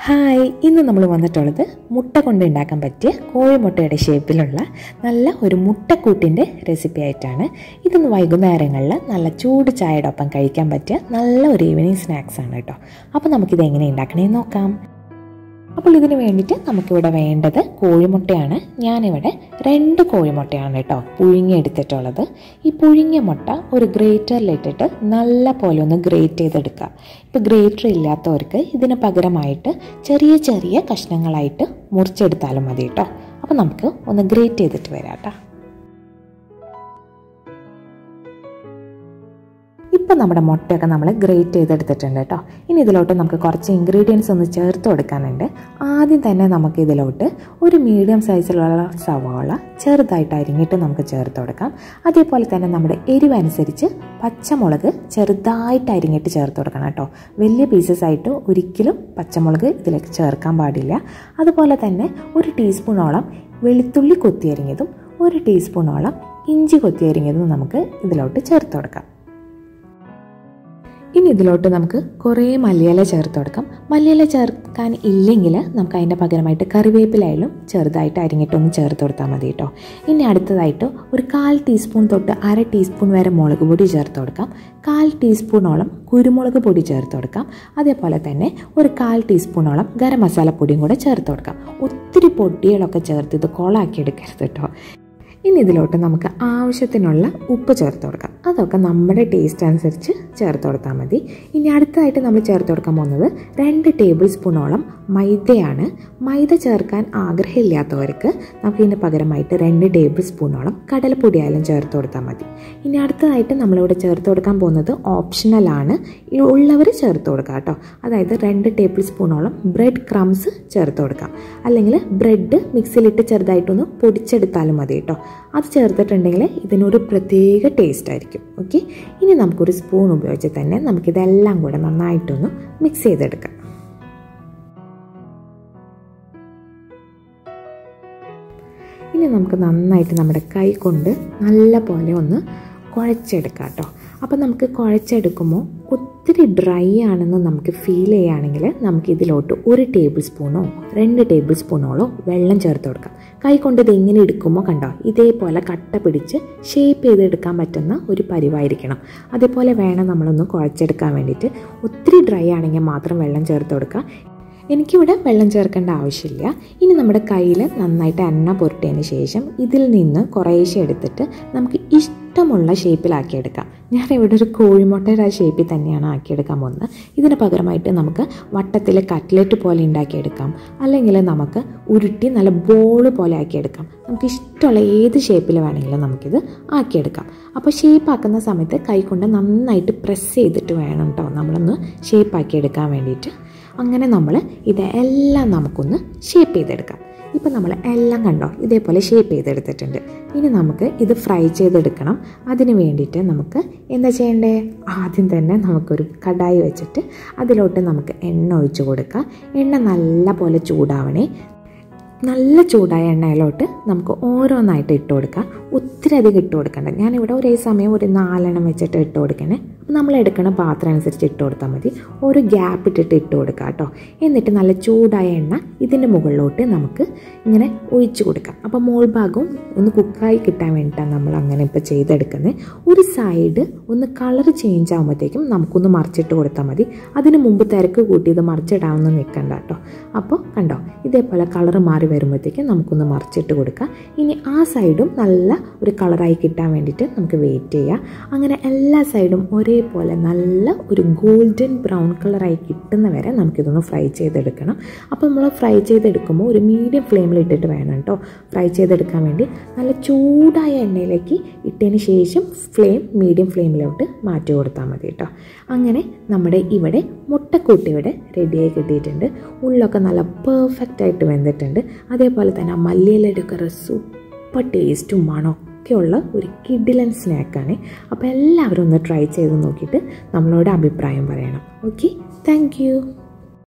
hi ഇന്ന് നമ്മൾ വന്നിട്ടുള്ളത് മുട്ട കൊണ്ട് ഉണ്ടാക്കാൻ പറ്റിയ കോഴിമുട്ടയുടെ ഷേപ്പിലുള്ള നല്ല ഒരു മുട്ടക്കൂട്ടിൻ്റെ റെസിപ്പി ആയിട്ടാണ് ഇതൊന്ന് വൈകുന്നേരങ്ങളിൽ നല്ല ചൂട് ചായയുടെ ഒപ്പം കഴിക്കാൻ പറ്റിയ നല്ല ഒരു ഈവനിങ് സ്നാക്സ് ആണ് കേട്ടോ അപ്പോൾ നമുക്കിത് എങ്ങനെ ഉണ്ടാക്കണേന്ന് നോക്കാം അപ്പോൾ ഇതിന് വേണ്ടിയിട്ട് നമുക്കിവിടെ വേണ്ടത് കോഴിമുട്ടയാണ് ഞാനിവിടെ രണ്ട് കോഴിമുട്ടയാണ് കേട്ടോ പുഴുങ്ങിയെടുത്തിട്ടുള്ളത് ഈ പുഴുങ്ങിയ മുട്ട ഒരു ഗ്രേറ്ററിലിട്ടിട്ട് നല്ല പോലെ ഒന്ന് ഗ്രേറ്റ് ചെയ്തെടുക്കുക ഇപ്പോൾ ഗ്രേറ്റർ ഇല്ലാത്തവർക്ക് ഇതിന് പകരമായിട്ട് ചെറിയ ചെറിയ കഷ്ണങ്ങളായിട്ട് മുറിച്ചെടുത്താലും മതി കേട്ടോ അപ്പോൾ നമുക്ക് ഒന്ന് ഗ്രേറ്റ് ചെയ്തിട്ട് വരാം കേട്ടോ ഇപ്പം നമ്മുടെ മുട്ടയൊക്കെ നമ്മൾ ഗ്രേറ്റ് ചെയ്തെടുത്തിട്ടുണ്ട് കേട്ടോ ഇനി ഇതിലോട്ട് നമുക്ക് കുറച്ച് ഇൻഗ്രീഡിയൻസ് ഒന്ന് ചേർത്ത് കൊടുക്കാനുണ്ട് ആദ്യം തന്നെ നമുക്ക് ഇതിലോട്ട് ഒരു മീഡിയം സൈസിലുള്ള സവാള ചെറുതായിട്ട് അരിഞ്ഞിട്ട് നമുക്ക് ചേർത്ത് കൊടുക്കാം അതേപോലെ തന്നെ നമ്മുടെ എരിവനുസരിച്ച് പച്ചമുളക് ചെറുതായിട്ട് അരിഞ്ഞിട്ട് ചേർത്ത് കൊടുക്കണം കേട്ടോ വലിയ പീസസ് ആയിട്ട് ഒരിക്കലും പച്ചമുളക് ഇതിലേക്ക് ചേർക്കാൻ പാടില്ല അതുപോലെ തന്നെ ഒരു ടീസ്പൂണോളം വെളുത്തുള്ളി കൊത്തിയരിഞ്ഞതും ഒരു ടീസ്പൂണോളം ഇഞ്ചി കൊത്തിയരിഞ്ഞതും നമുക്ക് ഇതിലോട്ട് ചേർത്ത് കൊടുക്കാം ഇനി ഇതിലോട്ട് നമുക്ക് കുറേ മല്ലിയില ചേർത്ത് കൊടുക്കാം മല്ലിയില ചേർക്കാൻ ഇല്ലെങ്കിൽ നമുക്ക് അതിൻ്റെ പകരമായിട്ട് കറിവേപ്പിലായാലും ചെറുതായിട്ട് അരിഞ്ഞിട്ടൊന്ന് ചേർത്ത് കൊടുത്താൽ മതി കേട്ടോ ഇനി അടുത്തതായിട്ട് ഒരു കാൽ ടീസ്പൂൺ തൊട്ട് അര ടീസ്പൂൺ വരെ മുളക് പൊടി ചേർത്ത് കൊടുക്കാം കാൽ ടീസ്പൂണോളം കുരുമുളക് പൊടി ചേർത്ത് കൊടുക്കാം അതേപോലെ തന്നെ ഒരു കാൽ ടീസ്പൂണോളം ഗരം മസാല പൊടിയും കൂടെ ചേർത്ത് കൊടുക്കാം ഒത്തിരി പൊടികളൊക്കെ ചേർത്ത് ഇത് കോളാക്കി എടുക്കരുത് കേട്ടോ ഇനി ഇതിലോട്ട് നമുക്ക് ആവശ്യത്തിനുള്ള ഉപ്പ് ചേർത്ത് കൊടുക്കാം അതൊക്കെ നമ്മുടെ ടേസ്റ്റ് അനുസരിച്ച് ചേർത്ത് കൊടുത്താൽ മതി ഇനി അടുത്തതായിട്ട് നമ്മൾ ചേർത്ത് കൊടുക്കാൻ പോകുന്നത് രണ്ട് ടേബിൾ സ്പൂണോളം മൈദയാണ് മൈദ ചേർക്കാൻ ആഗ്രഹമില്ലാത്തവർക്ക് നമുക്ക് ഇതിന് പകരമായിട്ട് രണ്ട് ടേബിൾ സ്പൂണോളം കടലപ്പൊടിയായാലും ചേർത്ത് കൊടുത്താൽ മതി ഇനി അടുത്തതായിട്ട് നമ്മളിവിടെ ചേർത്ത് കൊടുക്കാൻ പോകുന്നത് ഓപ്ഷണലാണ് ഉള്ളവർ ചേർത്ത് കൊടുക്കുക കേട്ടോ അതായത് രണ്ട് ടേബിൾ സ്പൂണോളം ബ്രെഡ് ക്രംസ് ചേർത്ത് കൊടുക്കാം അല്ലെങ്കിൽ ബ്രെഡ് മിക്സിയിലിട്ട് ചെറുതായിട്ടൊന്ന് പൊടിച്ചെടുത്താലും മതി കേട്ടോ അത് ചേർത്തിട്ടുണ്ടെങ്കിൽ ഇതിനൊരു പ്രത്യേക ടേസ്റ്റ് ആയിരിക്കും ഓക്കെ ഇനി നമുക്കൊരു സ്പൂൺ ഉപയോഗിച്ച് തന്നെ നമുക്കിതെല്ലാം കൂടെ നന്നായിട്ടൊന്ന് മിക്സ് ചെയ്തെടുക്കാം ഇനി നമുക്ക് നന്നായിട്ട് നമ്മുടെ കൈ കൊണ്ട് നല്ല പോലെ ഒന്ന് കുഴച്ചെടുക്കാം കേട്ടോ അപ്പോൾ നമുക്ക് കുഴച്ചെടുക്കുമ്പോൾ ഒത്തിരി ഡ്രൈ ആണെന്ന് നമുക്ക് ഫീൽ ചെയ്യുകയാണെങ്കിൽ നമുക്ക് ഇതിലോട്ട് ഒരു ടേബിൾ സ്പൂണോ രണ്ട് ടേബിൾ സ്പൂണോളോ വെള്ളം ചേർത്ത് കൊടുക്കാം കൈ കൊണ്ട് ഇത് എങ്ങനെ എടുക്കുമ്പോൾ കണ്ടോ ഇതേപോലെ കട്ട പിടിച്ച് ഷേപ്പ് ചെയ്തെടുക്കാൻ പറ്റുന്ന ഒരു പരിവായിരിക്കണം അതേപോലെ വേണം നമ്മളൊന്ന് കുഴച്ചെടുക്കാൻ വേണ്ടിയിട്ട് ഒത്തിരി ഡ്രൈ ആണെങ്കിൽ മാത്രം വെള്ളം ചേർത്ത് കൊടുക്കുക എനിക്കിവിടെ വെള്ളം ചേർക്കേണ്ട ആവശ്യമില്ല ഇനി നമ്മുടെ കയ്യിൽ നന്നായിട്ട് എണ്ണ പുരട്ടിയതിന് ശേഷം ഇതിൽ നിന്ന് കുറേശ്ശെ എടുത്തിട്ട് നമുക്ക് ഇഷ്ടമുള്ള ഷേപ്പിലാക്കിയെടുക്കാം ഞാൻ ഇവിടെ ഒരു കോഴിമുട്ടയുടെ ആ ഷേപ്പിൽ തന്നെയാണ് ആക്കിയെടുക്കാൻ പോകുന്നത് ഇതിന് പകരമായിട്ട് നമുക്ക് വട്ടത്തിൽ കട്ട്ലറ്റ് പോലെ ഉണ്ടാക്കിയെടുക്കാം അല്ലെങ്കിൽ നമുക്ക് ഉരുട്ടി നല്ല ബോൾ പോലെ ആക്കിയെടുക്കാം നമുക്ക് ഇഷ്ടമുള്ള ഏത് ഷേപ്പിൽ വേണമെങ്കിലും നമുക്കിത് ആക്കിയെടുക്കാം അപ്പോൾ ഷേപ്പ് ആക്കുന്ന സമയത്ത് കൈ കൊണ്ട് നന്നായിട്ട് പ്രസ് ചെയ്തിട്ട് വേണം കേട്ടോ നമ്മളൊന്ന് ഷേപ്പ് ആക്കിയെടുക്കാൻ വേണ്ടിയിട്ട് അങ്ങനെ നമ്മൾ ഇതെല്ലാം നമുക്കൊന്ന് ഷേപ്പ് ചെയ്തെടുക്കാം ഇപ്പം നമ്മൾ എല്ലാം കണ്ടോ ഇതേപോലെ ഷേപ്പ് ചെയ്തെടുത്തിട്ടുണ്ട് ഇനി നമുക്ക് ഇത് ഫ്രൈ ചെയ്തെടുക്കണം അതിന് വേണ്ടിയിട്ട് നമുക്ക് എന്താ ചെയ്യേണ്ടേ ആദ്യം തന്നെ നമുക്കൊരു കടായി വെച്ചിട്ട് അതിലോട്ട് നമുക്ക് എണ്ണ ഒഴിച്ച് കൊടുക്കാം എണ്ണ നല്ല പോലെ ചൂടാവണേ നല്ല ചൂടായ എണ്ണയിലോട്ട് നമുക്ക് ഓരോന്നായിട്ട് ഇട്ട് കൊടുക്കാം ഒത്തിരി അധികം ഇട്ട് കൊടുക്കണ്ട ഞാനിവിടെ ഒരേ സമയം ഒരു നാലെണ്ണം വെച്ചിട്ട് ഇട്ട് കൊടുക്കണേ അപ്പോൾ നമ്മൾ എടുക്കുന്ന പാത്രം അനുസരിച്ച് ഇട്ട് കൊടുത്താൽ മതി ഒരു ഗ്യാപ്പ് ഇട്ടിട്ട് ഇട്ട് കൊടുക്കുക കേട്ടോ എന്നിട്ട് നല്ല ചൂടായ എണ്ണ ഇതിൻ്റെ മുകളിലോട്ട് നമുക്ക് ഇങ്ങനെ ഒഴിച്ചു കൊടുക്കാം അപ്പോൾ മോൾ ഭാഗവും ഒന്ന് കുക്കായി കിട്ടാൻ വേണ്ടിയിട്ടാണ് നമ്മൾ അങ്ങനെ ഇപ്പോൾ ചെയ്തെടുക്കുന്നത് ഒരു സൈഡ് ഒന്ന് കളർ ചേഞ്ച് ആകുമ്പോഴത്തേക്കും നമുക്കൊന്ന് മറിച്ചിട്ട് കൊടുത്താൽ മതി അതിന് മുമ്പ് തിരക്ക് കൂട്ടി ഇത് മറിച്ചിടാമെന്ന് നിൽക്കണ്ട കേട്ടോ അപ്പോൾ കണ്ടോ ഇതേപോലെ കളർ മാറി വരുമ്പോഴത്തേക്കും നമുക്കൊന്ന് മറിച്ചിട്ട് കൊടുക്കാം ഇനി ആ സൈഡും നല്ല ഒരു കളറായി കിട്ടാൻ വേണ്ടിയിട്ട് നമുക്ക് വെയിറ്റ് ചെയ്യാം അങ്ങനെ എല്ലാ സൈഡും ഒരേപോലെ നല്ല ഒരു ഗോൾഡൻ ബ്രൗൺ കളറായി കിട്ടുന്ന വരെ നമുക്കിതൊന്ന് ഫ്രൈ ചെയ്തെടുക്കണം അപ്പോൾ നമ്മൾ ഫ്രൈ ചെയ്തെടുക്കുമ്പോൾ ഒരു മീഡിയം ഫ്ലെയിമിൽ ഇട്ടിട്ട് വേണം കേട്ടോ ഫ്രൈ ചെയ്തെടുക്കാൻ വേണ്ടി നല്ല ചൂടായ എണ്ണയിലേക്ക് ഇട്ടതിന് ശേഷം ഫ്ലെയിം മീഡിയം ഫ്ലെയിമിലോട്ട് മാറ്റി കൊടുത്താൽ മതി കേട്ടോ അങ്ങനെ നമ്മുടെ ഇവിടെ മുട്ടക്കൂട്ടി ഇവിടെ റെഡിയായി കിട്ടിയിട്ടുണ്ട് ഉള്ളൊക്കെ നല്ല പെർഫെക്റ്റ് ആയിട്ട് വെന്തിട്ടുണ്ട് അതേപോലെ തന്നെ ആ മല്ലിയിലയുടെ ഒക്കെ സൂപ്പർ ടേസ്റ്റും മണമൊക്കെയുള്ള ഒരു കിഡിലൻ സ്നാക്കാണ് അപ്പോൾ എല്ലാവരും ഒന്ന് ട്രൈ ചെയ്ത് നോക്കിയിട്ട് നമ്മളോട് അഭിപ്രായം പറയണം ഓക്കെ താങ്ക്